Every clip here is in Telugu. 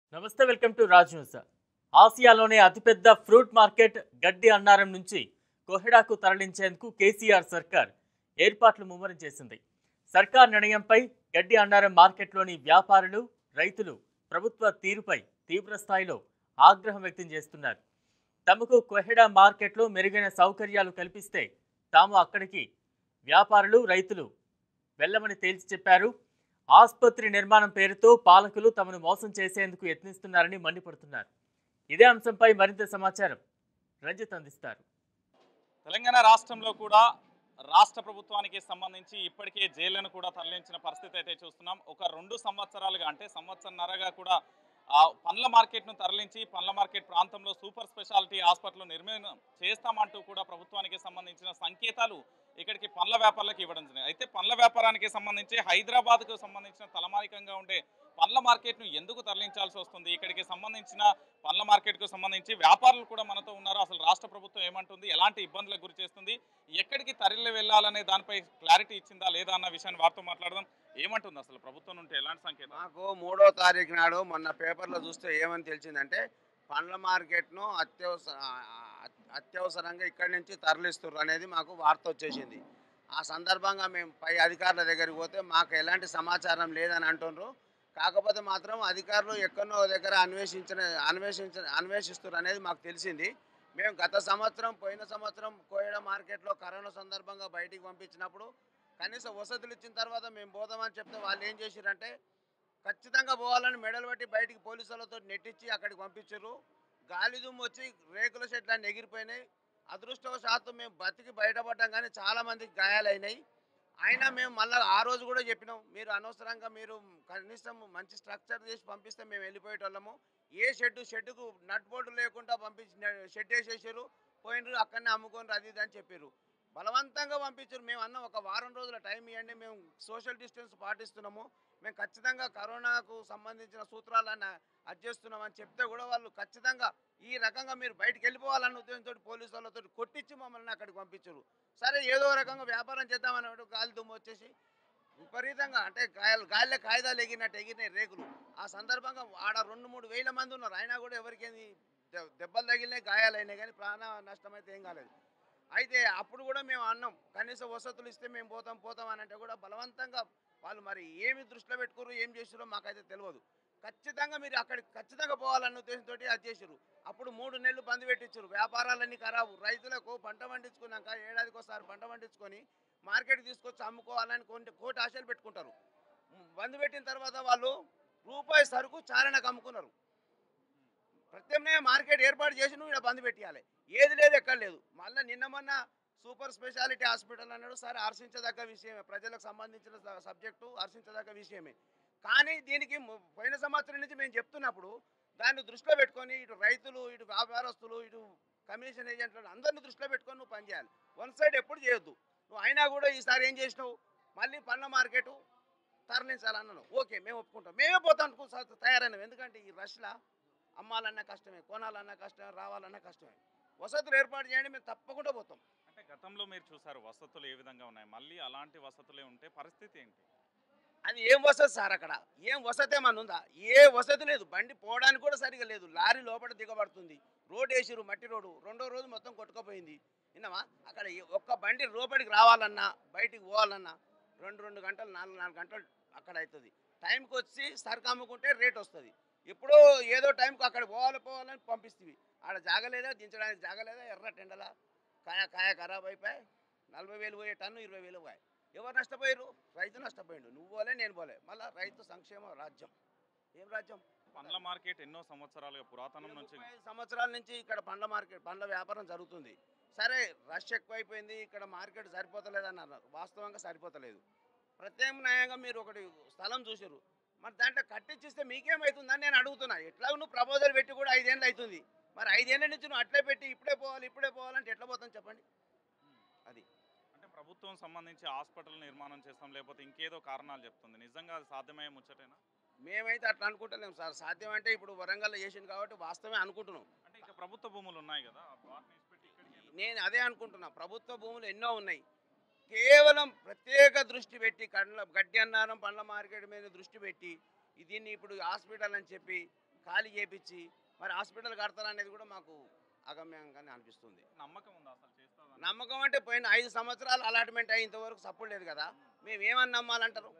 నమస్తే వెల్కమ్ టు రాజ్ న్యూస్ ఆసియాలోనే అతిపెద్ద ఫ్రూట్ మార్కెట్ గడ్డి అన్నారం నుంచి కోహెడాకు తరలించేందుకు కేసీఆర్ సర్కార్ ఏర్పాట్లు ముమ్మరం చేసింది సర్కార్ నిర్ణయంపై గడ్డి అన్నారం మార్కెట్లోని వ్యాపారులు రైతులు ప్రభుత్వ తీరుపై తీవ్ర స్థాయిలో ఆగ్రహం వ్యక్తం చేస్తున్నారు తమకు కొహెడా మార్కెట్లో మెరుగైన సౌకర్యాలు కల్పిస్తే తాము అక్కడికి వ్యాపారులు రైతులు వెళ్ళమని తేల్చి చెప్పారు ఆసుపత్రి నిర్మాణం పేరుతో పాలకులు తమను మోసం చేసేందుకు యత్నిస్తున్నారని మండిపడుతున్నారు ఇదే అంశంపై మరింత సమాచారం రంజిత్ అందిస్తారు తెలంగాణ రాష్ట్రంలో కూడా రాష్ట్ర ప్రభుత్వానికి సంబంధించి ఇప్పటికే జైళ్లను కూడా తరలించిన పరిస్థితి అయితే చూస్తున్నాం ఒక రెండు సంవత్సరాలుగా అంటే సంవత్సరన్నరగా కూడా ఆ పండ్ల మార్కెట్ను తరలించి పండ్ల మార్కెట్ ప్రాంతంలో సూపర్ స్పెషాలిటీ హాస్పిటల్ నిర్మాణం చేస్తామంటూ కూడా ప్రభుత్వానికి సంబంధించిన సంకేతాలు ఇక్కడికి పండ్ల వ్యాపారులకు ఇవ్వడం జరిగింది అయితే పండ్ల వ్యాపారానికి సంబంధించి హైదరాబాద్కు సంబంధించిన తలమానికంగా ఉండే పండ్ల మార్కెట్ను ఎందుకు తరలించాల్సి వస్తుంది ఇక్కడికి సంబంధించిన పండ్ల మార్కెట్కు సంబంధించి వ్యాపారులు కూడా మనతో ఉన్నారు అసలు రాష్ట్ర ప్రభుత్వం ఏమంటుంది ఎలాంటి ఇబ్బందులకు గురి చేస్తుంది ఎక్కడికి తరలి వెళ్ళాలనే దానిపై క్లారిటీ ఇచ్చిందా లేదా అన్న విషయాన్ని వారితో మాట్లాడదాం ఏమంటుంది అసలు ప్రభుత్వం నుండి ఎలాంటి సంకేతం మాకు మూడో తారీఖు నాడు మొన్న పేపర్లో చూస్తే ఏమని తెలిసిందంటే పండ్ల మార్కెట్ను అత్యవసర అత్యవసరంగా ఇక్కడి నుంచి తరలిస్తున్నారు అనేది మాకు వార్త వచ్చేసింది ఆ సందర్భంగా మేము పై అధికారుల దగ్గరికి పోతే మాకు ఎలాంటి సమాచారం లేదని అంటున్నారు కాకపోతే మాత్రం అధికారులు ఎక్కడో దగ్గర అన్వేషించిన అన్వేషించిన అన్వేషిస్తున్నారు అనేది మాకు తెలిసింది మేము గత సంవత్సరం పోయిన సంవత్సరం కోయడ మార్కెట్లో కరోనా సందర్భంగా బయటికి పంపించినప్పుడు కనీసం వసతులు ఇచ్చిన తర్వాత మేము పోదామని చెప్తే వాళ్ళు ఏం చేసిరంటే ఖచ్చితంగా పోవాలని మెడలు పట్టి బయటికి పోలీసులతో నెట్టించి అక్కడికి పంపించారు గాలి దుమ్ము వచ్చి రేకుల షెట్లు అన్నీ ఎగిరిపోయినాయి అదృష్టవశాత్తు మేము బతికి బయటపడ్డాం కానీ చాలా మందికి గాయాలైనాయి అయినా మేము మళ్ళీ ఆ రోజు కూడా చెప్పినాం మీరు అనవసరంగా మీరు కనీసం మంచి స్ట్రక్చర్ చేసి పంపిస్తే మేము వెళ్ళిపోయేటోళ్ళము ఏ షెడ్ షెడ్కు నట్ బోర్డు లేకుండా పంపించి షెడ్ వేసేసారు పోయినరు అక్కడనే అమ్ముకొని అది ఇది అని చెప్పారు బలవంతంగా పంపించారు మేము అన్న ఒక వారం రోజుల టైం ఇవ్వండి మేము సోషల్ డిస్టెన్స్ పాటిస్తున్నాము మేము ఖచ్చితంగా కరోనాకు సంబంధించిన సూత్రాలను అది చేస్తున్నామని చెప్తే కూడా వాళ్ళు ఖచ్చితంగా ఈ రకంగా మీరు బయటికి వెళ్ళిపోవాలన్న ఉద్దేశంతో పోలీసు వాళ్ళతో కొట్టించి మమ్మల్ని అక్కడికి పంపించారు సరే ఏదో రకంగా వ్యాపారం చేద్దామని గాలి దుమ్ము వచ్చేసి విపరీతంగా అంటే గాయాలు గాలిలో కాగితాలు ఎగిరినట్టు ఎగిరినాయి రేకులు ఆ సందర్భంగా ఆడ రెండు మూడు వేల మంది ఉన్నారు అయినా కూడా ఎవరికేంది దె- దెబ్బలు తగిలినాయి గాయాలైనాయి కానీ ప్రాణ నష్టం అయితే ఏం కాలేదు అయితే అప్పుడు కూడా మేము అన్నాం కనీస వసతులు ఇస్తే మేము పోతాం పోతాం అని అంటే కూడా బలవంతంగా వాళ్ళు మరి ఏమి దృష్టిలో పెట్టుకురు ఏం చేసారో మాకైతే తెలియదు ఖచ్చితంగా మీరు అక్కడికి ఖచ్చితంగా పోవాలన్న ఉద్దేశంతో అది చేసారు అప్పుడు మూడు నెలలు బంద్ పెట్టించారు వ్యాపారాలన్నీ ఖరాబు రైతులకు పంట పండించుకున్నాక ఏడాదికి ఒకసారి పంట పండించుకొని మార్కెట్ తీసుకొచ్చి అమ్ముకోవాలని కొన్ని కోటి ఆశలు పెట్టుకుంటారు బంద్ పెట్టిన తర్వాత వాళ్ళు రూపాయి సరుకు చారణకు అమ్ముకున్నారు ప్రత్యామ్నాయ మార్కెట్ ఏర్పాటు చేసి నువ్వు ఇక్కడ బంద్ పెట్టాలి ఏది లేదు ఎక్కడ లేదు మళ్ళీ నిన్న మొన్న సూపర్ స్పెషాలిటీ హాస్పిటల్ అన్నాడు సరే హర్షించదగ్గ విషయమే ప్రజలకు సంబంధించిన స- సబ్జెక్టు హర్షించదగ్గ విషయమే కానీ దీనికి ము- పోయిన సంవత్సరం నుంచి మేము చెప్తున్నప్పుడు దాన్ని దృష్టిలో పెట్టుకొని ఇటు రైతులు ఇటు వ్యాపారస్తులు ఇటు కమిషన్ ఏజెంట్లు అందరిని దృష్టిలో పెట్టుకొని నువ్వు పనిచేయాలి వన్ సైడ్ ఎప్పుడు చేయొద్దు నువ్వు అయినా కూడా ఈసారి ఏం చేసినావు మళ్ళీ పండ్ల మార్కెట్ తరలించాలన్నాను ఓకే మేము ఒప్పుకుంటాం మేమే పోతాం తయారైనాం ఎందుకంటే ఈ రష్లా అమ్మాలన్నా కష్టమే కొనాలన్నా కష్టమే రావాలన్నా కష్టమే వసతులు ఏర్పాటు చేయండి మేము తప్పకుండా పోతాం అంటే గతంలో మీరు చూసారు వసతులు ఏ విధంగా ఉన్నాయి మళ్ళీ అలాంటి వసతులే ఉంటే పరిస్థితి ఏంటి అది ఏం వసతి సార్ అక్కడ ఏం వసతి ఏమన్నా ఉందా ఏ వసతి లేదు బండి పోవడానికి కూడా సరిగా లేదు లారీ లోపల దిగబడుతుంది రోడ్ వేసిరు మట్టి రోడ్డు రెండో రోజు మొత్తం కొట్టుకుపోయింది విన్నావా అక్కడ ఏ- ఒక్క బండి లోపలికి రావాలన్నా బయటికి పోవాలన్నా రెండు రెండు గంటలు నాలుగు నాలుగు గంటలు అక్కడ అవుతుంది టైంకి వచ్చి సరుకు అమ్ముకుంటే రేట్ వస్తుంది ఎప్పుడో ఏదో టైంకి అక్కడ పోవాలి పోవాలని పంపిస్తుంది ఆడ జాగలేదా దించడానికి జాగలేదా ఎర్ర టెండలా కాయ కాయ ఖరాబ్ అయిపోయి నలభై వేలు పోయే టన్ను ఇరవై వేలు పోయాయి ఎవరు నష్టపోయారు రైతు నష్టపోయిండు నువ్వు పోలే నేను పోలే మళ్ళీ రైతు సంక్షేమ రాజ్యం ఏం రాజ్యం పండ్ల మార్కెట్ ఎన్నో సంవత్సరాలుగా పురాతనం నుంచి ముప్పై ఐదు సంవత్సరాల నుంచి ఇక్కడ పండ్ల మార్కెట్ పండ్ల వ్యాపారం జరుగుతుంది సరే రష్ ఎక్కువైపోయింది ఇక్కడ మార్కెట్ సరిపోతలేదు అని అన్నారు వాస్తవంగా సరిపోతలేదు ప్రత్యామ్నాయంగా మీరు ఒకటి స్థలం చూసారు మరి దాంట్లో కట్టించిస్తే మీకేమవుతుందని నేను అడుగుతున్నా ఎట్లా నువ్వు ప్రపోజల్ పెట్టి కూడా ఐదేళ్ళు అవుతుంది మరి ఐదేళ్ళ నుంచి నువ్వు అట్లే పెట్టి ఇప్పుడే పోవాలి ఇప్పుడే పోవాలంటే ఎట్లా పోతాం చెప్పండి అది అంటే ప్రభుత్వం సంబంధించి హాస్పిటల్ నిర్మాణం చేస్తాం లేకపోతే ఇంకేదో కారణాలు చెప్తుంది నిజంగా అది సాధ్యమయ్యే ముచ్చటేనా మేమైతే అట్లా అనుకుంటలేం సార్ సాధ్యం అంటే ఇప్పుడు వరంగల్లో చేసింది కాబట్టి వాస్తవమే అనుకుంటున్నాం అంటే ఇంకా ప్రభుత్వ భూములు ఉన్నాయి కదా వాటిని ఇచ్చిపెట్టి ఇక్కడికి ఎందుకు? నేను అదే అనుకుంటున్నా ప్రభుత్వ భూములు ఎన్నో ఉన్నాయి కేవలం ప్రత్యేక దృష్టి పెట్టి కండ్ల గడ్డి అన్నారం పండ్ల మార్కెట్ మీద దృష్టి పెట్టి దీన్ని ఇప్పుడు హాస్పిటల్ అని చెప్పి ఖాళీ చేపించి మరి హాస్పిటల్ కడతారనేది కూడా మాకు అగమ్యంగానే అనిపిస్తుంది నమ్మకం ఉందా అసలు చేస్తామని నమ్మకం అంటే పోయిన ఐదు సంవత్సరాలు అలాట్మెంట్ అయ్యేంత వరకు సపోర్ట్ లేదు కదా మేము ఏమని నమ్మాలంటారు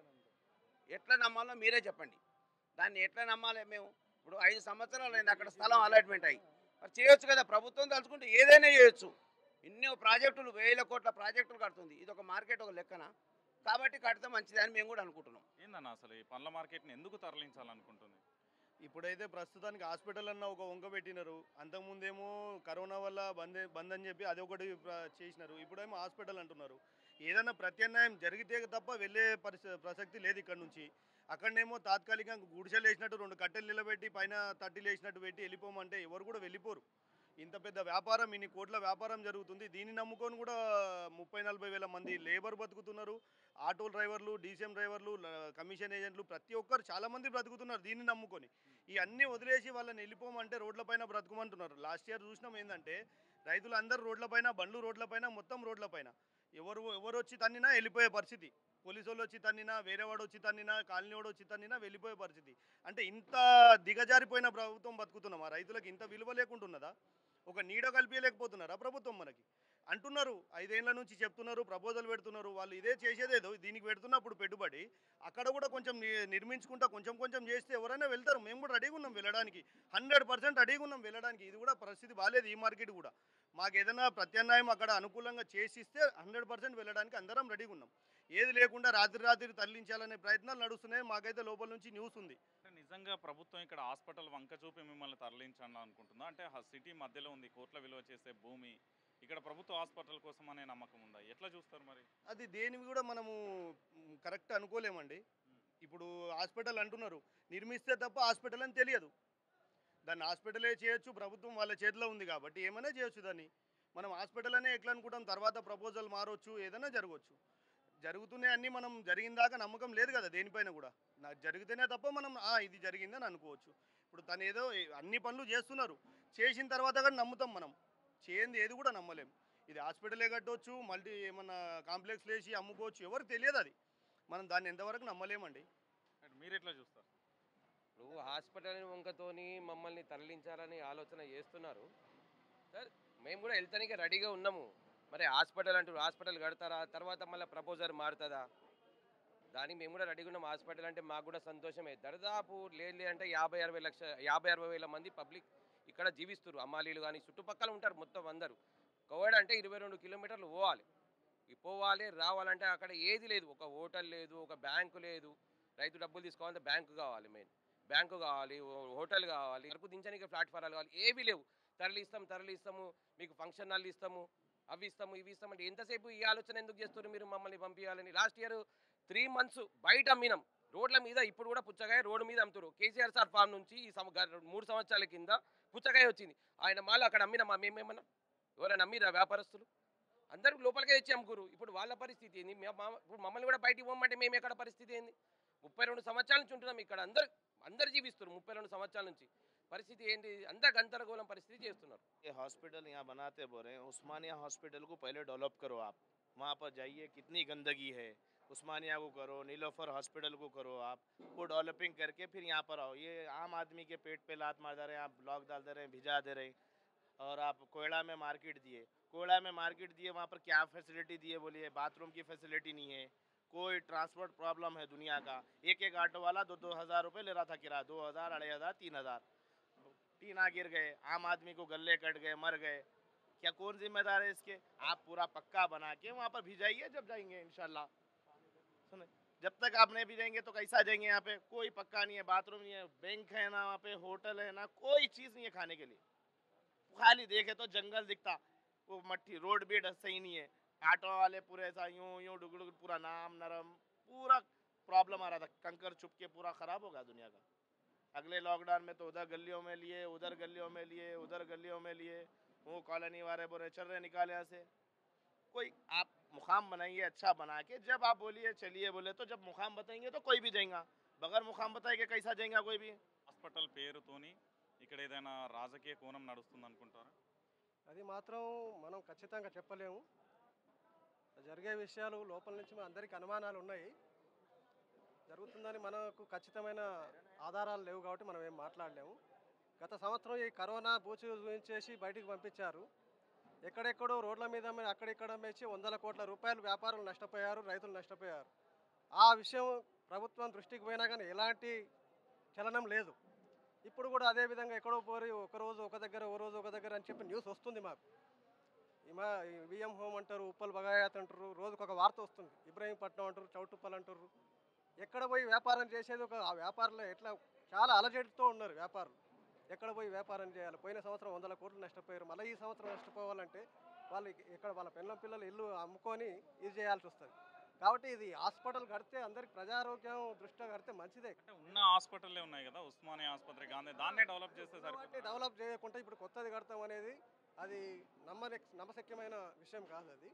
ఎట్లా నమ్మాలో మీరే చెప్పండి దాన్ని ఎట్లా నమ్మాలి మేము ఇప్పుడు ఐదు సంవత్సరాలు అయింది అక్కడ స్థలం అలాట్మెంట్ అయ్యి మరి చేయొచ్చు కదా ప్రభుత్వం తలుచుకుంటే ఏదైనా చేయొచ్చు ఎన్నో ప్రాజెక్టులు వేల కోట్ల ప్రాజెక్టులు కడుతుంది ఇది ఒక మార్కెట్ ఒక లెక్కన కాబట్టి కడితే మంచిది అని మేము కూడా అనుకుంటున్నాం ఏందన్న అసలు ఈ పండ్ల మార్కెట్ని ఎందుకు తరలించాలనుకుంటుంది ఇప్పుడైతే ప్రస్తుతానికి హాస్పిటల్ అన్న ఒక వంక పెట్టినారు అంతకుముందేమో కరోనా వల్ల బంద్ బంద్ అని చెప్పి అది ఒకటి ప్ర- చేసినారు ఇప్పుడేమో హాస్పిటల్ అంటున్నారు ఏదైనా ప్రత్యామ్నాయం జరిగితే తప్ప వెళ్ళే పరిస్థితి ప్రసక్తి లేదు ఇక్కడ నుంచి అక్కడనేమో తాత్కాలికంగా గుడిసెలు వేసినట్టు రెండు కట్టెలు నిలబెట్టి పైన తట్టిలు వేసినట్టు పెట్టి వెళ్ళిపోమంటే ఎవరు కూడా వెళ్ళిపోరు ఇంత పెద్ద వ్యాపారం ఇన్ని కోట్ల వ్యాపారం జరుగుతుంది దీన్ని నమ్ముకొని కూడా ముప్పై నలభై వేల మంది లేబర్ బతుకుతున్నారు ఆటో డ్రైవర్లు డీసీఎం డ్రైవర్లు ల- కమిషన్ ఏజెంట్లు ప్రతి ఒక్కరు చాలా మంది బ్రతుకుతున్నారు దీన్ని నమ్ముకొని ఈ అన్నీ వదిలేసి వాళ్ళని వెళ్ళిపోమంటే రోడ్లపైన బ్రతుకుమంటున్నారు లాస్ట్ ఇయర్ చూసినాం ఏంటంటే రైతులు అందరూ రోడ్లపైన బండ్లు రోడ్లపైన మొత్తం రోడ్లపైన ఎవరు ఎవరు వచ్చి తన్నినా వెళ్ళిపోయే పరిస్థితి పోలీసు వాళ్ళు వచ్చి తన్నినా వేరే వాడు వచ్చి తన్నినా కాలనీ వాడు వచ్చి తన్నినా వెళ్ళిపోయే పరిస్థితి అంటే ఇంత దిగజారిపోయిన ప్రభుత్వం బతుకుతున్నాం ఆ రైతులకు ఇంత విలువ లేకుంటున్నదా ఒక నీడ కల్పించలేకపోతున్నారా ప్రభుత్వం మనకి అంటున్నారు ఐదేళ్ల నుంచి చెప్తున్నారు ప్రపోజల్ పెడుతున్నారు వాళ్ళు ఇదే చేసేదేదో దీనికి పెడుతున్నప్పుడు పెట్టుబడి అక్కడ కూడా కొంచెం ని- నిర్మించుకుంటా కొంచెం కొంచెం చేస్తే ఎవరైనా వెళ్తారు మేము కూడా రెడీగా ఉన్నాం వెళ్ళడానికి హండ్రెడ్ పర్సెంట్ రెడీగా ఉన్నాం వెళ్ళడానికి ఇది కూడా పరిస్థితి బాగాలేదు ఈ మార్కెట్ కూడా మాకు ఏదైనా ప్రత్యామ్నాయం అక్కడ అనుకూలంగా చేసిస్తే హండ్రెడ్ పర్సెంట్ వెళ్ళడానికి అందరం రెడీగా ఉన్నాం ఏది లేకుండా రాత్రి రాత్రి తరలించాలనే ప్రయత్నాలు నడుస్తున్నాయి మాకైతే లోపల నుంచి న్యూస్ ఉంది అంటే నిజంగా ప్రభుత్వం ఇక్కడ హాస్పిటల్ వంక చూపి మిమ్మల్ని తరలించాలని అనుకుంటుందా అంటే ఆ సిటీ మధ్యలో ఉంది కోట్ల విలువ చేసే భూమి ఇక్కడ ప్రభుత్వ హాస్పిటల్ కోసం అనే నమ్మకం ఉందా ఎట్లా చూస్తారు మరి అది దేనివి కూడా మనము మ్, కరెక్ట్ అనుకోలేమండి ఇప్పుడు హాస్పిటల్ అంటున్నారు నిర్మిస్తే తప్ప హాస్పిటల్ అని తెలియదు దాన్ని హాస్పిటలే చేయొచ్చు ప్రభుత్వం వాళ్ళ చేతిలో ఉంది కాబట్టి ఏమైనా చేయొచ్చు దాన్ని మనం హాస్పిటల్ అనే ఎట్లా అనుకుంటాం తర్వాత ప్రపోజల్ మారొచ్చు ఏదైనా జరగవచ్చు జరుగుతున్నాయి అన్నీ మనం జరిగిన దాకా నమ్మకం లేదు కదా దేనిపైన కూడా నాకు జరిగితేనే తప్ప మనం "ఆ, ఇది జరిగిందని అనుకోవచ్చు ఇప్పుడు తను ఏదో ఏ- అన్ని పనులు చేస్తున్నారు చేసిన తర్వాత కూడా నమ్ముతాం మనం చేయంది ఏది కూడా నమ్మలేం ఇది హాస్పిటలే కట్టవచ్చు మల్టీ ఏమన్నా కాంప్లెక్స్ లేచి అమ్ముకోవచ్చు ఎవరికి తెలియదు అది మనం దాన్ని ఎంతవరకు నమ్మలేమండి అంటే మీరు ఎట్లా చూస్తారు ఇప్పుడు హాస్పిటల్ వంకతోని మమ్మల్ని తరలించాలని ఆలోచన చేస్తున్నారు సార్ మేము కూడా వెళ్తానికి రెడీగా ఉన్నాము మరి హాస్పిటల్ అంటారు హాస్పిటల్ కడతారా తర్వాత మళ్ళీ ప్రపోజల్ మారుతుందా దానికి మేము కూడా రెడీగా ఉన్నాం హాస్పిటల్ అంటే మాకు కూడా సంతోషమే దరిదాపు లేదు అంటే యాభై అరవై లక్ష యాభై అరవై వేల మంది పబ్లిక్ ఇక్కడ జీవిస్తారు అమ్మాలీలు కానీ చుట్టుపక్కల ఉంటారు మొత్తం అందరూ కోవిడ్ అంటే ఇరవై రెండు కిలోమీటర్లు పోవాలి ఈ పోవాలి రావాలంటే అక్కడ ఏది లేదు ఒక హోటల్ లేదు ఒక బ్యాంకు లేదు రైతు డబ్బులు తీసుకోవాలంటే బ్యాంకు కావాలి మెయిన్ బ్యాంకు కావాలి ఓ- హోటల్ కావాలి వరకు దించడానికి ప్లాట్ఫారాలు కావాలి ఏవి లేవు తరలిస్తాం తరలిస్తాము మీకు ఫంక్షన్ హాల్ ఇస్తాము అవి ఇస్తాము ఇవి ఇస్తాము అంటే ఎంతసేపు ఈ ఆలోచన ఎందుకు చేస్తారు మీరు మమ్మల్ని పంపించాలని లాస్ట్ ఇయర్ త్రీ మంత్స్ బయట అమ్మినాం రోడ్ల మీద ఇప్పుడు కూడా పుచ్చకాయ రోడ్డు మీద అమ్ముతారు కేసీఆర్ సార్ ఫామ్ నుంచి ఈ సం- గ- మూడు సంవత్సరాల కింద పుచ్చకాయ వచ్చింది ఆయన మాలు అక్కడ అమ్మినామా మేమేమన్నా ఎవరైనా అమ్మిరా వ్యాపారస్తులు అందరూ లోపలికే తెచ్చి అమ్ముకురు ఇప్పుడు వాళ్ళ పరిస్థితి ఏంది మే- మా- ఇప్పుడు మమ్మల్ని కూడా బయటికి పోమంటే మేము ఎక్కడ పరిస్థితి ఏంది ముప్పై రెండు సంవత్సరాల నుంచి ఉంటున్నాం ఇక్కడ అందరు అందరు జీవిస్తారు ముప్పై రెండు సంవత్సరాల నుంచి పరిస్థితి ఏంటి అంతా గందరగోళం పరిస్థితి చేస్తున్నారు ये हॉस्पिटल यहाँ बनाते बोल रहे हैं उस्मानिया हॉस्पिटल को पहले डेवलप करो आप वहाँ पर जाइए कितनी गंदगी है उस्मानिया को करो नीलोफर हॉस्पिटल को करो आप वो डेवलपिंग करके फिर यहाँ पर आओ ये आम आदमी के पेट पे लात मार दे रहे हैं आप ब्लॉक डाल दे रहे हैं भिजा दे रहे हैं और आप कोयला में मार्केट दिए कोयला में मार्केट दिए वहाँ पर क्या फैसिलिटी दिए बोलिए बाथरूम की फैसिलिटी नहीं है कोई ट्रांसपोर्ट प्रॉब्लम है दुनिया का एक एक ऑटो वाला दो दो हज़ार रुपये ले रहा था किराया दो हज़ार अढ़ाई हज़ार तीन हज़ार टीना गिर गए आम आदमी को गले कट गए मर गए क्या कौन जिम्मेदार है इसके आप पूरा पक्का बना के वहाँ पर भिजाइए जब जाएंगे इंशाल्लाह सुने जब तक आप नहीं भिजाएंगे तो कैसा जाएंगे यहाँ पे कोई पक्का नहीं है बाथरूम नहीं है बैंक है ना वहाँ पे होटल है ना कोई चीज़ नहीं है खाने के लिए खाली देखे तो जंगल दिखता वो मट्टी रोड भी ढ- सही नहीं है ऑटो वाले पूरे ऐसा यूं यूं डुगड़ पूरा नाम नरम पूरा प्रॉब्लम आ रहा था कंकर चुप के पूरा ख़राब होगा दुनिया का अगले लॉकडाउन में तो उधर गलियों में लिए उधर गलियों में लिए उधर गलियों में लिए वो कॉलोनी वाले बोले चल रहे निकाले यहाँ से कोई आप मुकाम बनाइए अच्छा बना के जब आप बोलिए चलिए बोले तो जब मुकाम बताएंगे तो कोई भी जाएगा बगैर मुकाम बताएंगे कैसा जाएगा कोई भी హాస్పిటల్ పేరుతోని ఇక్కడ ఏదైనా రాజకీయ కోణం నడుస్తుంది అనుకుంటారా అది మాత్రం మనం ఖచ్చితంగా చెప్పలేము జరిగే విషయాలు లోపల నుంచి మన అందరికీ అనుమానాలు ఉన్నాయి జరుగుతుందని మనకు ఖచ్చితమైన ఆధారాలు లేవు కాబట్టి మనం ఏం మాట్లాడలేము గత సంవత్సరం ఈ కరోనా బూచి చూపించేసి బయటికి పంపించారు ఎక్కడెక్కడో రోడ్ల మీద అమ్మి- అక్కడిక్కడ అమ్మేసి వందల కోట్ల రూపాయలు వ్యాపారులు నష్టపోయారు రైతులు నష్టపోయారు ఆ విషయం ప్రభుత్వం దృష్టికి పోయినా కానీ ఎలాంటి చలనం లేదు ఇప్పుడు కూడా అదే విధంగా ఎక్కడో పోరి ఒక రోజు ఒక దగ్గర ఓ రోజు ఒక దగ్గర అని చెప్పి న్యూస్ వస్తుంది మాకు ఈ మా ఈ విఎం హోమ్ అంటారు ఉప్పల్ బగాయత్ అంటారు రోజుకు ఒక వార్త వస్తుంది ఇబ్రహీంపట్నం అంటారు చౌటుప్పల్ అంటారు ఎక్కడ పోయి వ్యాపారం చేసేది ఒక ఆ వ్యాపారులు ఎట్లా చాలా అలజడితో ఉన్నారు వ్యాపారులు ఎక్కడ పోయి వ్యాపారం చేయాలి పోయిన సంవత్సరం వందల కోట్లు నష్టపోయారు మళ్ళీ ఈ సంవత్సరం నష్టపోవాలంటే వాళ్ళు ఇక్కడ వాళ్ళ పిల్లల పిల్లలు ఇల్లు అమ్ముకొని ఇది చేయాల్సి వస్తుంది కాబట్టి ఇది హాస్పిటల్ కడితే అందరికి ప్రజారోగ్యం దృష్ట్యా కడితే మంచిదే అంటే ఉన్న హాస్పిటల్లే ఉన్నాయి కదా ఉస్మానియా ఆసుపత్రి గాంధీ దాన్నే డెవలప్ చేస్తే వాటిని సరిపోతుంది డెవలప్ చేయకుండా ఇప్పుడు కొత్తది కడతాం అనేది అది నమ్మని నమ్మశక్యమైన విషయం కాదు అది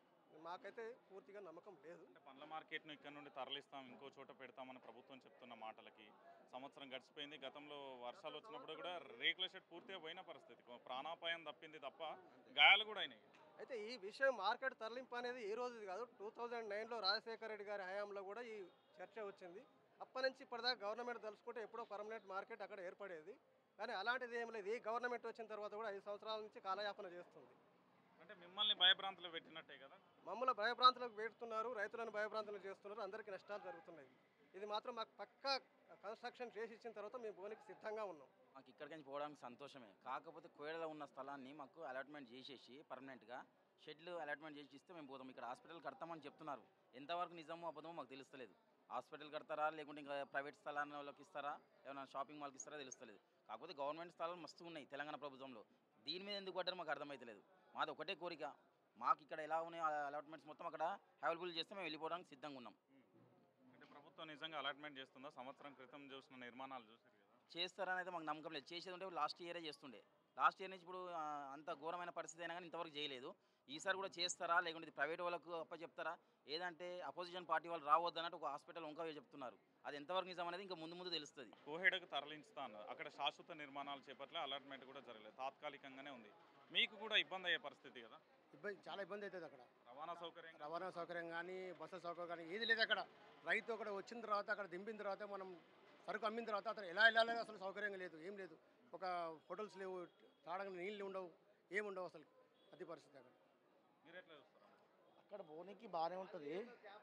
మాకైతే పూర్తిగా నమ్మకం లేదు అంటే పండ్ల మార్కెట్ను ఇక్కడ నుండి తరలిస్తాం ఇంకో చోట పెడతామని ప్రభుత్వం చెప్తున్న మాటలకి సంవత్సరం గడిచిపోయింది గతంలో వర్షాలు వచ్చినప్పుడు కూడా రేకుల షెడ్ పూర్తిగా పోయిన పరిస్థితి ప్రాణాపాయం తప్పింది తప్ప గాయాలు కూడా అయినాయి అయితే ఈ విషయం మార్కెట్ తరలింపు అనేది ఈ రోజు కాదు టూ థౌజండ్ నైన్లో రాజశేఖర రెడ్డి గారి హయాంలో కూడా ఈ చర్చ వచ్చింది అప్పటి నుంచి ఇప్పటిదాకా గవర్నమెంట్ తలుచుకుంటే ఎప్పుడో పర్మనెంట్ మార్కెట్ అక్కడ ఏర్పడేది కానీ అలాంటిది ఏం లేదు ఈ గవర్నమెంట్ వచ్చిన తర్వాత కూడా ఐదు సంవత్సరాల నుంచి కాలయాపన చేస్తుంది అంటే మిమ్మల్ని భయభ్రాంతులు పెట్టినట్టే కదా మమ్మల్ని భయభ్రాంతులకు పెడుతున్నారు రైతులను భయభ్రాంతులు చేస్తున్నారు అందరికీ నష్టాలు జరుగుతున్నాయి ఇది మాత్రం మాకు పక్కా కన్స్ట్రక్షన్ చేసి ఇచ్చిన తర్వాత మేము భూమికి సిద్ధంగా ఉన్నాం మాకు ఇక్కడికి నుంచి పోవడానికి సంతోషమే కాకపోతే కోయడలో ఉన్న స్థలాన్ని మాకు అలాట్మెంట్ చేసేసి పర్మనెంట్గా షెడ్లు అలాట్మెంట్ చేసి ఇస్తే మేము పోతాం ఇక్కడ హాస్పిటల్ కడతామని చెప్తున్నారు ఎంతవరకు నిజమో అబద్ధమో మాకు తెలుస్తలేదు హాస్పిటల్ కడతారా లేకుంటే ఇంకా ప్రైవేట్ స్థలాన్ని వాళ్ళకి ఇస్తారా ఏమైనా షాపింగ్ మాల్కి ఇస్తారా తెలుస్తలేదు కాకపోతే గవర్నమెంట్ స్థలాలు మస్తు ఉన్నాయి తెలంగాణ ప్రభుత్వంలో దీని మీద ఎందుకు పడ్డారో మాకు అర్థమవుతలేదు మాది ఒకటే కోరిక మాకు ఇక్కడ ఎలా ఉన్నాయి అలాట్మెంట్స్ మొత్తం అక్కడ అవైలబుల్ చేస్తే మేము వెళ్ళిపోవడానికి సిద్ధంగా ఉన్నాం అంటే ప్రభుత్వం నిజంగా అలాట్మెంట్ చేస్తుందా సంవత్సరం క్రితం చూసిన నిర్మాణాలు చూసారు కదా చేస్తారని అయితే మాకు నమ్మకం లేదు చేసేది ఉంటే లాస్ట్ ఇయరే చేస్తుండే లాస్ట్ ఇయర్ నుంచి ఇప్పుడు ఆ, అంత ఘోరమైన పరిస్థితి అయినా కానీ ఇంతవరకు చేయలేదు ఈసారి కూడా చేస్తారా లేకుంటే ఇది ప్రైవేట్ వాళ్ళకు అప్ప చెప్తారా ఏదంటే అపోజిషన్ పార్టీ వాళ్ళు రావద్దు అన్నట్టు ఒక హాస్పిటల్ ఇంకా చెప్తున్నారు అది ఎంతవరకు నిజం అనేది ఇంకా ముందు ముందు తెలుస్తుంది కోహెడకు తరలించుతా అన్నారు అక్కడ శాశ్వత నిర్మాణాలు చేపట్లే అలాట్మెంట్ కూడా జరగలేదు తాత్కాలికంగానే ఉంది మీకు కూడా ఇబ్బంది అయ్యే పరిస్థితి కదా ఇబ్బంది చాలా ఇబ్బంది అవుతుంది అక్కడ రవాణా సౌకర్యం రవాణా సౌకర్యం కానీ బస్సు సౌకర్యం కానీ ఏది లేదు అక్కడ రైతు అక్కడ వచ్చిన తర్వాత అక్కడ దింపిన తర్వాత మనం సరుకు అమ్మిన తర్వాత అతను ఎలా వెళ్ళాలి అసలు సౌకర్యంగా లేదు ఏం లేదు ఒక హోటల్స్ లేవు తాగడానికి నీళ్ళు ఉండవు ఏమి ఉండవు అసలు అది పరిస్థితి అక్కడ మీరు ఎట్లా చూస్తారు అక్కడ బోనికి బాగానే ఉంటుంది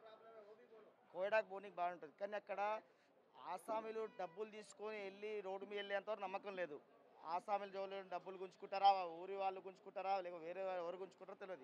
కోయడాకు బోనికి బాగానే ఉంటుంది కానీ అక్కడ ఆసామీలు డబ్బులు తీసుకొని వెళ్ళి రోడ్డు మీద వెళ్ళేంతవరకు నమ్మకం లేదు ఆసామీలు జోలు డబ్బులు గుంజుకుంటారా ఊరి వాళ్ళు గుంజుకుంటారా లేక వేరే వాళ్ళు ఎవరు గుంజుకుంటారో తెలియదు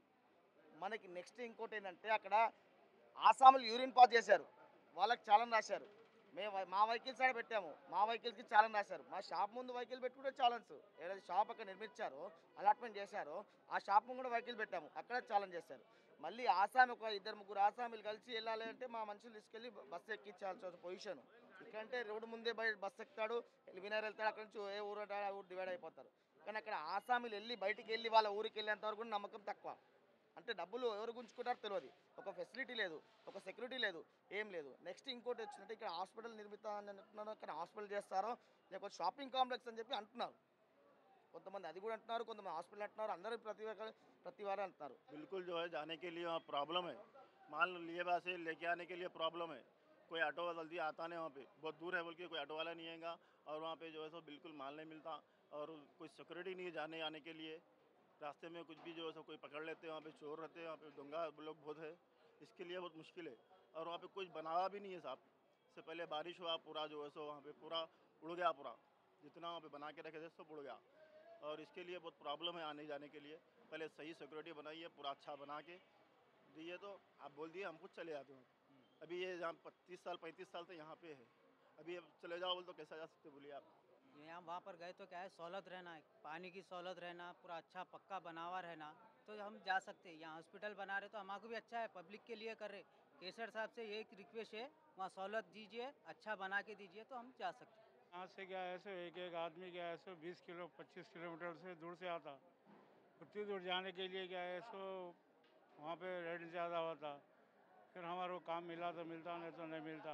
మనకి నెక్స్ట్ ఇంకోటి ఏంటంటే అక్కడ ఆసాములు యూరిన్ పాస్ చేశారు వాళ్ళకి చాలని రాశారు మేము మా వెహికల్స్ ఆడ పెట్టాము మా వెహికల్స్కి చాలని రాశారు మా షాప్ ముందు వెహికల్ పెట్టుకుంటే ఛాలెంజ్ ఏదైతే షాప్ అక్కడ నిర్మించారో అలాట్మెంట్ చేశారో ఆ షాప్ ముందు కూడా వెహికల్ పెట్టాము అక్కడ ఛాలెంజ్ చేశారు మళ్ళీ ఆసామి ఒక ఇద్దరు ముగ్గురు ఆసామీలు కలిసి వెళ్ళాలి అంటే మా మనుషులు తీసుకెళ్ళి బస్సు ఎక్కించాల్సిన పొజిషన్ ఇక్కడంటే రోడ్డు ముందే బయట బస్సు ఎక్కుతాడు వినర్ వెళ్తాడు అక్కడ నుంచి ఏ ఊరు అంటే ఆ ఊరు డివైడ్ అయిపోతారు కానీ అక్కడ ఆసామీలు వెళ్ళి బయటికి వెళ్ళి వాళ్ళ ఊరికి వెళ్ళేంత వరకు కూడా నమ్మకం తక్కువ అంటే డబ్బులు ఎవరు గుంజుకుంటారో తెలియదు ఒక ఫెసిలిటీ లేదు ఒక సెక్యూరిటీ లేదు ఏం లేదు నెక్స్ట్ ఇంకోటి వచ్చిందంటే ఇక్కడ హాస్పిటల్ నిర్మితాన్ని అంటున్నారు ఇక్కడ హాస్పిటల్ చేస్తారో లేకపోతే షాపింగ్ కాంప్లెక్స్ అని చెప్పి అంటున్నారు కొంతమంది అది కూడా అంటున్నారు కొంతమంది హాస్పిటల్ అంటున్నారు అందరూ ప్రతి ఒక్క ప్రతి వారు అంటున్నారు बिल्कुल जो है जाने के लिए वहाँ प्रॉब्लम है माल लिए वहाँ से लेके आने के लिए प्रॉब्लम है कोई ऑटो जल्दी आता नहीं वहाँ पे बहुत दूर है बोल के कोई ऑटो वाला नहीं आएगा और वहाँ पे जो है सो बिल्कुल माल नहीं मिलता और कोई सिक्योरिटी नहीं है जाने आने के लिए रास्ते में कुछ भी जो है सो कोई पकड़ लेते हैं वहाँ पे चोर रहते हैं वहाँ पे दंगा लोग बहुत है इसके लिए बहुत मुश्किल है और वहाँ पे कुछ बनावा भी नहीं है साहब इससे पहले बारिश हुआ पूरा जो है सो वहाँ पे पूरा उड़ गया पूरा जितना वहाँ पे बना के रखे थे सब उड़ गया और इसके लिए बहुत प्रॉब्लम है आने जाने के लिए पहले सही सिक्योरिटी बनाइए पूरा अच्छा बना के दिए तो आप बोल दिए हम खुद चले जाते हैं अभी ये जहाँ पच्चीस साल पैंतीस साल से यहाँ पे है अभी अब चले जाओ बोल तो कैसा जा सकते बोलिए आप यहाँ वहाँ पर गए तो क्या है सहूलत रहना है पानी की सहूलत रहना पूरा अच्छा पक्का बनावा रहना तो हम जा सकते हैं यहाँ हॉस्पिटल बना रहे तो हमारे भी अच्छा है पब्लिक के लिए कर रहे केसर साहब से ये एक रिक्वेस्ट है वहाँ सहूलत दीजिए अच्छा बना के दीजिए तो हम जा सकते हैं यहाँ से क्या है सो एक एक आदमी क्या है सो बीस किलो पच्चीस किलोमीटर से दूर से आता उतनी दूर जाने के लिए क्या है सो वहाँ पे रेट ज़्यादा होता फिर हमारे को काम मिला तो मिलता नहीं तो नहीं मिलता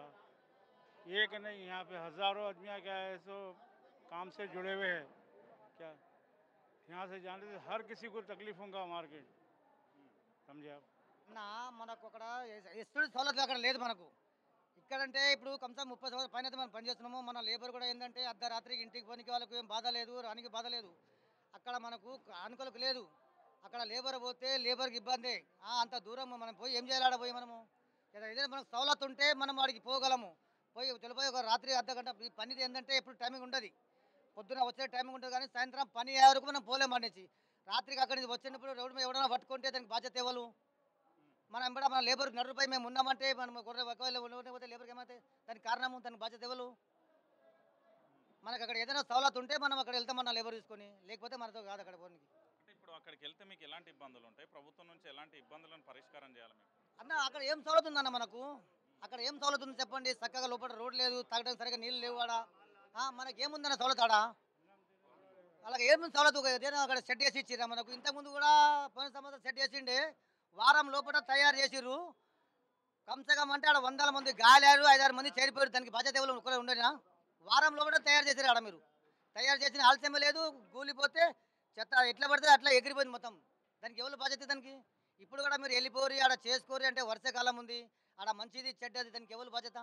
एक नहीं यहाँ पे हज़ारों आदमियाँ क्या है सो काम से जुड़े हुए हैं क्या यहाँ से जाने से हर किसी को तकलीफ होगा मार्केट समझे आप నా మనకు అక్కడ ఎస్పీ సౌలత్ అక్కడ లేదు మనకు ఇక్కడ ఇక్కడంటే ఇప్పుడు కనీసం ముప్పై సంవత్సరాల పైన అయితే మనం పనిచేస్తున్నాము మన లేబర్ కూడా ఏంటంటే అర్ధరాత్రికి ఇంటికి పోనికి వాళ్ళకు ఏం బాధ లేదు రానికి బాధ లేదు అక్కడ మనకు ఆనుకలకు లేదు అక్కడ లేబర్ పోతే లేబర్కి ఇబ్బంది ఆ, అంత దూరం మనం పోయి ఏం చేయాలి ఆడ పోయి మనము ఏదో ఏదైనా మనకు సవలత్ ఉంటే మనం వాడికి పోగలము పోయి తెలిపోయి ఒక రాత్రి అర్ధ గంట ఈ పని ఏంటంటే ఎప్పుడు టైమింగ్ ఉండదు పొద్దున వచ్చే టైమింగ్ ఉంటుంది కానీ సాయంత్రం పని అయ్యే వరకు మనం పోలేము అనేసి రాత్రికి అక్కడి నుంచి వచ్చినప్పుడు రోడ్డు మీద ఎవడైనా పట్టుకుంటే దానికి బాధ్యత ఎవరు మనం ఎంబడ మన లేబర్ నడుపై మేము ఉన్నామంటే మనం గొర్రె ఒకవేళ ఉండకపోతే లేబర్కి ఏమైతే దానికి కారణము దానికి బాధ్యత ఎవరు మనకు అక్కడ ఏదైనా సవలత్ ఉంటే మనం అక్కడ వెళ్తామన్న లేబర్ తీసుకొని లేకపోతే మనతో కాదు అక్కడ పోనీకి అంటే ఇప్పుడు అక్కడికి వెళ్తే మీకు ఎలాంటి ఇబ్బందులు ఉంటాయి ప్రభుత్వం నుంచి ఎలాంటి ఇబ్బందులను పరిష్కారం చేయాలి మీకు అన్న అక్కడ ఏం సవలత్ ఉందన్న మనకు అక్కడ ఏం సవలత్ ఉంది చెప్పండి చక్కగా లోపల రోడ్ లేదు తాగడానికి సరిగా నీళ్ళు లేవు ఆడ ఆ, మనకి ఏముందన్న సవలత్ ఆడ అలాగే ఏముంది సవలత్ ఒక ఏదైనా అక్కడ సెట్ చేసి ఇచ్చిరా మనకు ఇంతకుముందు కూడా పోయిన సంవత్సరం సెట్ చేసిండే వారం లోపల తయారు చేసిర్రు కమ్సే కమ్ అంటే ఆడ వందల మంది గాలారు ఐదారు మంది చేరిపోయారు దానికి బాధ్యత ఎవరు ఒకరు ఉండేనా వారం లోపల తయారు చేసారు ఆడ మీరు తయారు చేసిన ఆలస్యం లేదు కూలిపోతే చెత్త ఎట్లా పడితే అట్లా ఎగిరిపోయింది మొత్తం దానికి ఎవరు బాధ్యత దానికి ఇప్పుడు కూడా మీరు వెళ్ళిపోరి ఆడ చేసుకోరి అంటే వర్షాకాలం ఉంది ఆడ మంచిది చెడ్డది దానికి ఎవరు బాధ్యత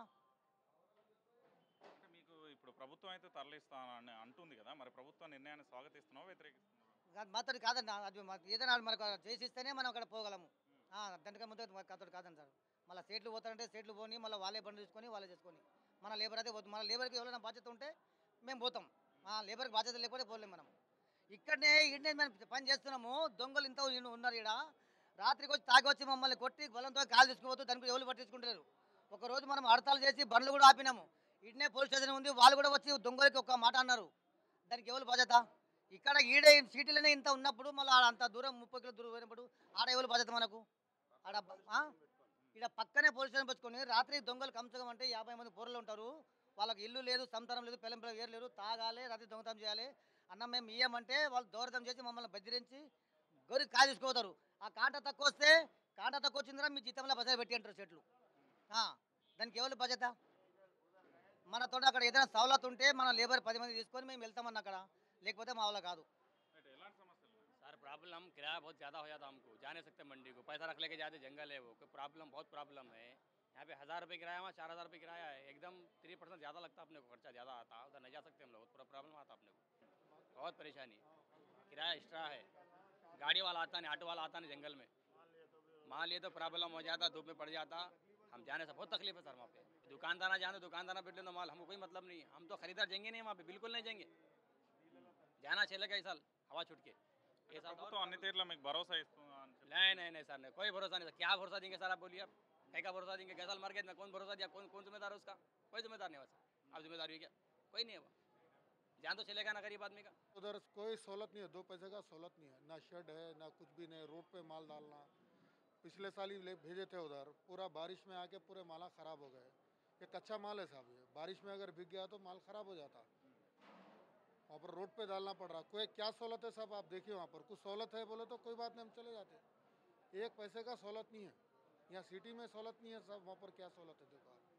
అంటే మీకు ఇప్పుడు ప్రభుత్వం అయితే తరలిస్తానని అంటుంది కదా మరి ప్రభుత్వ నిర్ణయాన్ని స్వాగతిస్తున్నావా వ్యతిరేకిస్తున్నావా కాదు, మాతోటి కాదన్న అది మా- ఏదైనా మనకు చేసిస్తేనే మనం అక్కడ పోగలము ఆ, దానికన్నా ముందు మాతోటి కాదని సార్ మళ్ళీ స్టేట్లు పోతారంటే స్టేట్లు పోని మళ్ళీ వాళ్ళే బండి తీసుకొని వాళ్ళే చేసుకొని మన లేబర్ అయితే పోతుంది మన లేబర్కి ఎవరైనా బాధ్యత ఉంటే మేము పోతాం ఆ లేబర్కి బాధ్యత లేకపోతే పోలేం మనం ఇక్కడనే ఈడనే మేము పని చేస్తున్నాము దొంగలు ఇంత ఉన్- ఉన్నారు ఇక్కడ రాత్రికి వచ్చి తాగి వచ్చి మమ్మల్ని కొట్టి బలంతో కాలు తీసుకుపోతూ దానికి ఎవరు పట్టించుకుంటారు ఒక రోజు మనం హడతాలు చేసి బండ్లు కూడా ఆపినాము ఇటునే పోలీస్ స్టేషన్ ఉంది వాళ్ళు కూడా వచ్చి దొంగలకి ఒక మాట అన్నారు దానికి ఎవరు బాధ్యత ఇక్కడ ఈడే సిటీలోనే ఇంత ఉన్నప్పుడు మళ్ళీ ఆడ అంత దూరం ముప్పై కిలో దూరం పోయినప్పుడు ఆడ ఎవరు బాధ్యత మనకు ఆడ ఆ? ఈడ పక్కనే పోలీస్ స్టేషన్ పెట్టుకొని రాత్రి దొంగలు కంచకం అంటే యాభై మంది పోరలు ఉంటారు వాళ్ళకి ఇల్లు లేదు సంతానం లేదు పిల్లం పిల్లలు ఏరు లేరు తాగాలి రాత్రి దొంగతనం చేయాలి అన్నం మేము ఇయ్యమంటే వాళ్ళు దౌరతం చేసి మమ్మల్ని బెదిరించి గొరి కాయ తీసుకోతారు ఆ కాంట తక్కువ వస్తే కాంట తక్కువ వచ్చిందిరా మీ జీతంలో బజార్ పెట్టి అంటారు చెట్లు ఆ, దానికి ఎవరు బాధ్యత మనతో అక్కడ ఏదైనా సవలత్ ఉంటే మన లేబర్ పది మంది తీసుకొని మేము వెళ్తామన్న అక్కడ లేకపోతే మా వాళ్ళ కాదు सर प्रॉब्लम किराया बहुत ज़्यादा हो जाता हमको जा नहीं सकते मंडी को पैसा रख लेके जाते जंगल है वो कोई प्रॉब्लम बहुत प्रॉब्लम है यहाँ पे हज़ार रुपये किराया वहाँ चार हज़ार रुपये किराया है एकदम थ्री परसेंट ज़्यादा लगता अपने को खर्चा ज़्यादा आता उधर नहीं जा सकते हम लोग पूरा प्रॉब्लम आता अपने को बहुत परेशानी किराया एक्स्ट्रा है गाड़ी वाला आता नहीं ऑटो वाला आता नहीं जंगल में मान लिए तो प्रॉब्लम हो जाता धूप में पड़ जाता हम जाने से बहुत तकलीफ है सर वहाँ पे दुकानदार जाने दुकानदार बैठ ले तो माल हमको कोई मतलब नहीं हम तो खरीदार जाएंगे नहीं वहाँ पे बिल्कुल नहीं जाएंगे जाना चलेगा इस साल हवा छुट के ये साल तो और ప్రభుత్వం అన్ని తీరులో మీకు భరోసా ఇస్తుందా అని చెప్పి नहीं नहीं नहीं सर नहीं कोई भरोसा नहीं सर क्या भरोसा देंगे सर आप बोलिए आप क्या का भरोसा देंगे गैसल मार्केट में कौन भरोसा दिया कौन कौन जिम्मेदार है उसका कोई जिम्मेदार नहीं है सर आप जिम्मेदार हुई क्या कोई नहीं है वो जान तो चलेगा ना गरीब आदमी का उधर कोई सहूलत नहीं है दो पैसे का सहूलत नहीं है ना शेड है ना कुछ भी नहीं रोड पे माल डालना पिछले साल ही ले भेजे थे उधर पूरा बारिश में आके पूरे माला ख़राब हो गए ये कच्चा माल है साहब ये बारिश में अगर बिक गया तो माल ख़राब हो जाता वहाँ पर रोड पे डालना पड़ रहा कोई क्या सहूलत है साहब आप देखिए वहाँ पर कुछ सहूलत है बोले तो कोई बात नहीं हम चले जाते एक पैसे का सहूलत नहीं है यहाँ सिटी में सहूलत नहीं है साहब वहाँ पर क्या सहूलत है देखो आप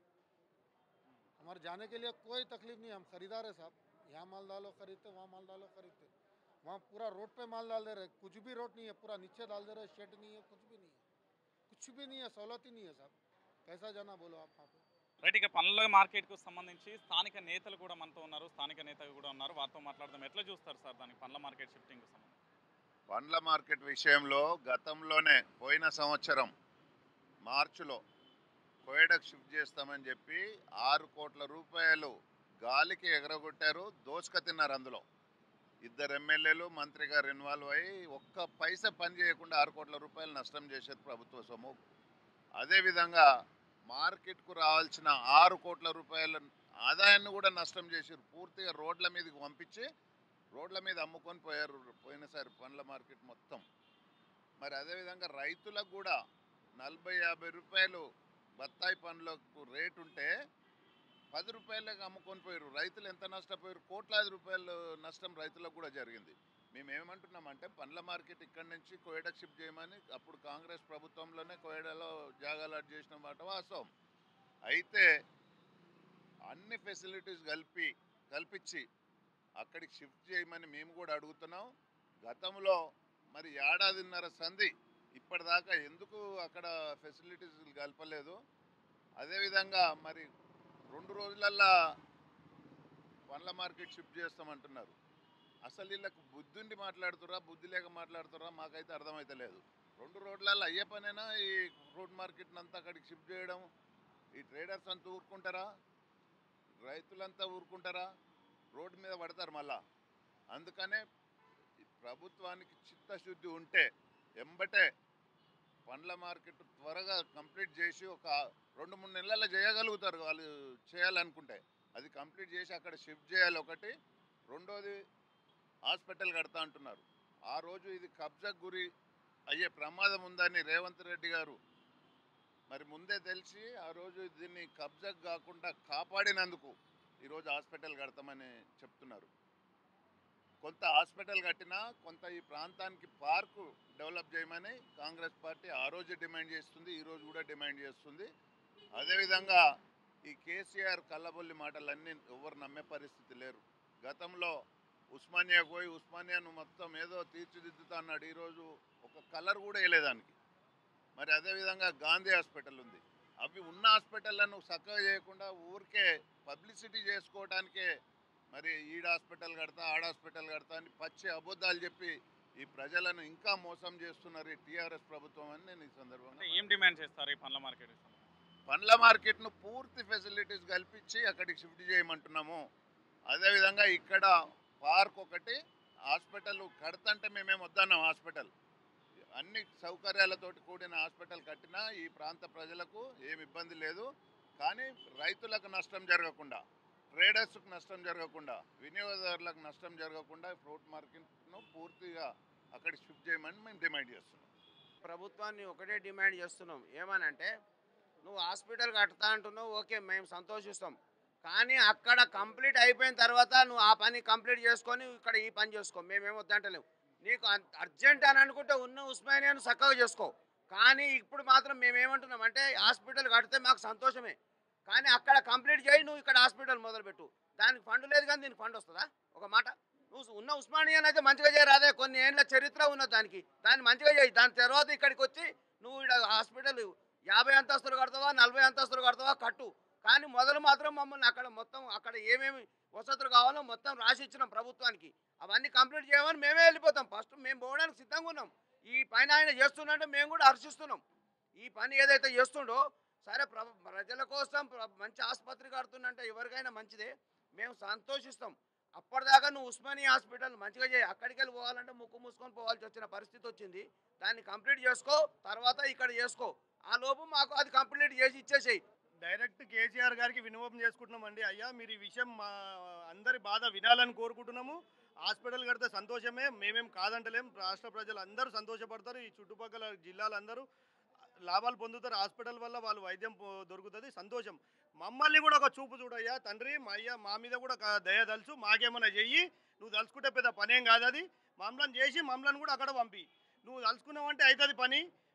हमारे जाने के लिए कोई तकलीफ नहीं है हम खरीदार है साहब यहाँ माल डालो खरीदते वहाँ माल डालो खरीदते वहाँ पूरा रोड पे माल डाल दे रहे कुछ भी रोड नहीं है पूरा नीचे डाल दे रहे शेड नहीं है कुछ भी नहीं है कुछ भी नहीं है सहूलत ही नहीं है साहब कैसा जाना बोलो आप वहाँ पे రైట్ ఇక పండ్ల మార్కెట్కు సంబంధించి స్థానిక నేతలు కూడా మనతో ఉన్నారు స్థానిక నేతలు కూడా ఉన్నారు వారితో మాట్లాడదాం ఎట్లా చూస్తారు సార్ దానికి పండ్ల మార్కెట్ షిఫ్టింగ్ సంబంధించి పండ్ల మార్కెట్ విషయంలో గతంలోనే పోయిన సంవత్సరం మార్చిలో కోయడకు షిఫ్ట్ చేస్తామని చెప్పి ఆరు కోట్ల రూపాయలు గాలికి ఎగరగొట్టారు దోసుక తిన్నారు అందులో ఇద్దరు ఎమ్మెల్యేలు మంత్రి గారు ఇన్వాల్వ్ అయ్యి ఒక్క పైసా పని చేయకుండా ఆరు కోట్ల రూపాయలు నష్టం చేశారు ప్రభుత్వ సొమ్ము అదేవిధంగా మార్కెట్కు రావాల్సిన ఆరు కోట్ల రూపాయల ఆదాయాన్ని కూడా నష్టం చేశారు పూర్తిగా రోడ్ల మీదకి పంపించి రోడ్ల మీద అమ్ముకొని పోయారు పోయినసారి పండ్ల మార్కెట్ మొత్తం మరి అదేవిధంగా రైతులకు కూడా నలభై యాభై రూపాయలు బత్తాయి పండ్లకు రేటు ఉంటే పది రూపాయలకు అమ్ముకొని పోయారు రైతులు ఎంత నష్టపోయారు కోట్లాది రూపాయలు నష్టం రైతులకు కూడా జరిగింది మేము ఏమంటున్నామంటే పండ్ల మార్కెట్ ఇక్కడి నుంచి కోయడకు షిఫ్ట్ చేయమని అప్పుడు కాంగ్రెస్ ప్రభుత్వంలోనే కోయడలో జాగాలాట్ చేసిన మాట వాస్తవం అయితే అన్ని ఫెసిలిటీస్ కలిపి కల్పించి అక్కడికి షిఫ్ట్ చేయమని మేము కూడా అడుగుతున్నాం గతంలో మరి ఏడాదిన్నర సంధి ఇప్పటిదాకా ఎందుకు అక్కడ ఫెసిలిటీస్ కలపలేదు అదేవిధంగా మరి రెండు రోజులల్లా పండ్ల మార్కెట్ షిఫ్ట్ చేస్తామంటున్నారు అసలు వీళ్ళకు బుద్ధి ఉండి మాట్లాడుతురా బుద్ధి లేక మాట్లాడుతురా మాకైతే అర్థమైతలేదు రెండు రోడ్లలో అయ్యే పనేనా ఈ ఫ్రూట్ మార్కెట్ని అంతా అక్కడికి షిఫ్ట్ చేయడం ఈ ట్రేడర్స్ అంతా ఊరుకుంటారా రైతులంతా ఊరుకుంటారా రోడ్డు మీద పడతారు మళ్ళా అందుకనే ఈ ప్రభుత్వానికి చిత్తశుద్ధి ఉంటే ఎంబటే పండ్ల మార్కెట్ త్వరగా కంప్లీట్ చేసి ఒక రెండు మూడు నెలల్లో చేయగలుగుతారు వాళ్ళు చేయాలనుకుంటే అది కంప్లీట్ చేసి అక్కడ షిఫ్ట్ చేయాలి ఒకటి రెండోది హాస్పిటల్ కడతా అంటున్నారు ఆ రోజు ఇది కబ్జాకు గురి అయ్యే ప్రమాదం ఉందని రేవంత్ రెడ్డి గారు మరి ముందే తెలిసి ఆ రోజు దీన్ని కబ్జాకు కాకుండా కాపాడినందుకు ఈరోజు హాస్పిటల్ కడతామని చెప్తున్నారు కొంత హాస్పిటల్ కట్టినా కొంత ఈ ప్రాంతానికి పార్కు డెవలప్ చేయమని కాంగ్రెస్ పార్టీ ఆ రోజు డిమాండ్ చేస్తుంది ఈ రోజు కూడా డిమాండ్ చేస్తుంది అదేవిధంగా ఈ కేసీఆర్ కల్లబొల్లి మాటలన్నీ ఎవరు నమ్మే పరిస్థితి లేరు గతంలో ఉస్మానియా పోయి ఉస్మానియాను మొత్తం ఏదో తీర్చిదిద్దుతా అన్నాడు ఈరోజు ఒక కలర్ కూడా వేయలేదానికి మరి అదేవిధంగా గాంధీ హాస్పిటల్ ఉంది అవి ఉన్న హాస్పిటళ్లను చక్కగా చేయకుండా ఊరికే పబ్లిసిటీ చేసుకోవడానికే మరి ఈడ హాస్పిటల్ కడతా ఆడ హాస్పిటల్ కడతా అని పచ్చి అబద్ధాలు చెప్పి ఈ ప్రజలను ఇంకా మోసం చేస్తున్నారు ఈ టీఆర్ఎస్ ప్రభుత్వం అని నేను ఈ సందర్భంగా అంటే ఏం డిమాండ్ చేస్తారు ఈ పండ్ల మార్కెట్ పండ్ల మార్కెట్ను పూర్తి ఫెసిలిటీస్ కల్పించి అక్కడికి షిఫ్ట్ చేయమంటున్నాము అదేవిధంగా ఇక్కడ పార్క్ ఒకటి హాస్పిటల్ కడతంటే మేమేం వద్దన్నాం హాస్పిటల్ అన్ని సౌకర్యాలతోటి కూడిన హాస్పిటల్ కట్టినా ఈ ప్రాంత ప్రజలకు ఏమి ఇబ్బంది లేదు కానీ రైతులకు నష్టం జరగకుండా ట్రేడర్స్కు నష్టం జరగకుండా వినియోగదారులకు నష్టం జరగకుండా ఫ్రూట్ మార్కెట్ను పూర్తిగా అక్కడ షిఫ్ట్ చేయమని మేము డిమాండ్ చేస్తున్నాం ప్రభుత్వాన్ని ఒకటే డిమాండ్ చేస్తున్నాం ఏమనంటే నువ్వు హాస్పిటల్ కడతా అంటున్నావు ఓకే మేము సంతోషిస్తాం కానీ అక్కడ కంప్లీట్ అయిపోయిన తర్వాత నువ్వు ఆ పని కంప్లీట్ చేసుకొని ఇక్కడ ఈ పని చేసుకో మేమేం వద్దంటలేము నీకు అంత అర్జెంట్ అని అనుకుంటే ఉన్న ఉస్మానియాను చక్కగా చేసుకో కానీ ఇప్పుడు మాత్రం మేమేమంటున్నాం అంటే హాస్పిటల్ కడితే మాకు సంతోషమే కానీ అక్కడ కంప్లీట్ చేయి నువ్వు ఇక్కడ హాస్పిటల్ మొదలుపెట్టు దానికి ఫండ్ లేదు కానీ దీనికి ఫండ్ వస్తుందా ఒక మాట నువ్వు ఉన్న ఉస్మానియాన్ అయితే మంచిగా చేయరాదే కొన్ని ఏళ్ళ చరిత్ర ఉన్నది దానికి దాన్ని మంచిగా చేయి దాని తర్వాత ఇక్కడికి వచ్చి నువ్వు ఇక్కడ హాస్పిటల్ యాభై అంతస్తులు కడతావా నలభై అంతస్తులు కడతావా కట్టు కానీ మొదలు మాత్రం మమ్మల్ని అక్కడ మొత్తం అక్కడ ఏమేమి వసతులు కావాలో మొత్తం రాసి ఇచ్చినాం ప్రభుత్వానికి అవన్నీ కంప్లీట్ చేయమని మేమే వెళ్ళిపోతాం ఫస్ట్ మేము పోవడానికి సిద్ధంగా ఉన్నాం ఈ పైన ఆయన చేస్తుండే మేము కూడా హర్షిస్తున్నాం ఈ పని ఏదైతే చేస్తుండో సరే ప్ర ప్రజల కోసం ప్ర- మంచి ఆసుపత్రి కడుతుందంటే ఎవరికైనా మంచిదే మేము సంతోషిస్తాం అప్పటిదాకా నువ్వు ఉస్మానియా హాస్పిటల్ మంచిగా చేయి అక్కడికి వెళ్ళి పోవాలంటే ముక్కు మూసుకొని పోవాల్సి వచ్చిన పరిస్థితి వచ్చింది దాన్ని కంప్లీట్ చేసుకో తర్వాత ఇక్కడ చేసుకో ఆ లోపు మాకు అది కంప్లీట్ చేసి ఇచ్చేసేయి డైరెక్ట్ కేసీఆర్ గారికి వినోపం చేసుకుంటున్నామండి అయ్యా మీరు ఈ విషయం మా అందరి బాధ వినాలని కోరుకుంటున్నాము హాస్పిటల్ కడితే సంతోషమే మేమేం కాదంటలేం రాష్ట్ర ప్రజలు అందరూ సంతోషపడతారు ఈ చుట్టుపక్కల జిల్లాలందరూ లాభాలు పొందుతారు హాస్పిటల్ వల్ల వాళ్ళు వైద్యం పొ- దొరుకుతుంది సంతోషం మమ్మల్ని కూడా ఒక చూపు చూడయ్యా తండ్రి మా అయ్య మా మీద కూడా ఒక దయ తలుచు మాకేమైనా చెయ్యి నువ్వు తలుచుకుంటే పెద్ద పనేం కాదు అది మమ్మల్ని చేసి మమ్మల్ని కూడా అక్కడ పంపి నువ్వు తలుచుకున్నావంటే అవుతుంది పని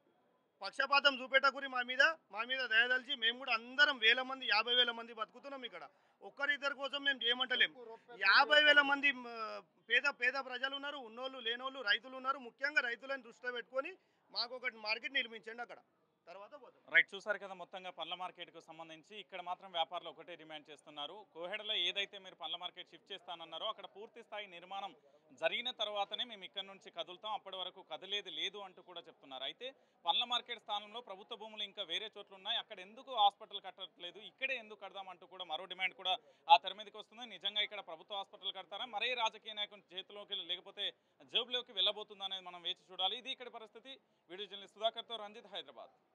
పక్షపాతం చూపేటకురి మా మీద మా మీద దయదలిచి మేము కూడా అందరం వేల మంది యాభై వేల మంది బతుకుతున్నాం ఇక్కడ ఒక్కరిద్దరి కోసం మేము చేయమంటలేం యాభై వేల మంది మ, పేద పేద ప్రజలు ఉన్నారు ఉన్నోళ్ళు లేనోళ్ళు రైతులు ఉన్నారు ముఖ్యంగా రైతులను దృష్టిలో పెట్టుకొని మాకు ఒకటి మార్కెట్ నిర్మించండి అక్కడ తర్వాత పోతాం రైట్ చూసారు కదా మొత్తంగా పండ్ల మార్కెట్కు సంబంధించి ఇక్కడ మాత్రం వ్యాపారులు ఒకటే డిమాండ్ చేస్తున్నారు కోహెడలో ఏదైతే మీరు పండ్ల మార్కెట్ షిఫ్ట్ చేస్తానన్నారో అక్కడ పూర్తి స్థాయి నిర్మాణం జరిగిన తర్వాతనే మేము ఇక్కడ నుంచి కదులుతాం అప్పటి వరకు కదిలేది లేదు అంటూ కూడా చెప్తున్నారు అయితే పండ్ల మార్కెట్ స్థానంలో ప్రభుత్వ భూములు ఇంకా వేరే చోట్ల ఉన్నాయి అక్కడ ఎందుకు హాస్పిటల్ కట్టట్లేదు ఇక్కడే ఎందుకు కడదామంటూ కూడా మరో డిమాండ్ కూడా ఆ తెర మీదకి వస్తుంది నిజంగా ఇక్కడ ప్రభుత్వ హాస్పిటల్ కడతారా మరే రాజకీయ నాయకుని చేతిలోకి లేకపోతే జేబులోకి వెళ్ళబోతుందా అనేది మనం వేచి చూడాలి ఇది ఇక్కడ పరిస్థితి వీడియో జర్నలిస్ట్ సుధాకర్తో రంజిత్ హైదరాబాద్